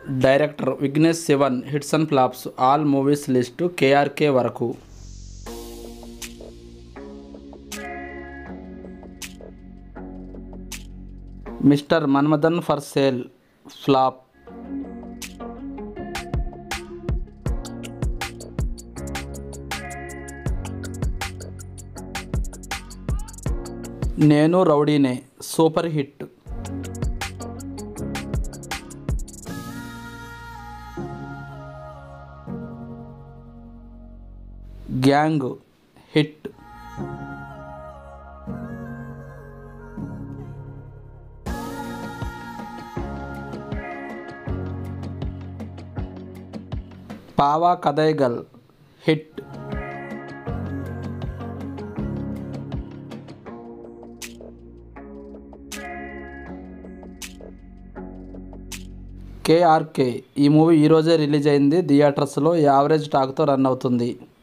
director Vignesh Shivan hits and flops all movies list KRK వరకు mister Manmadhan for sale flop నేను రౌడీనే super hit gang hit Paava Kadhaigal hit KRK ఈ movie ఈరోజే release అయింది థియేటర్స్లో యావరేజ్ టాక్తో రన్ అవుతుంది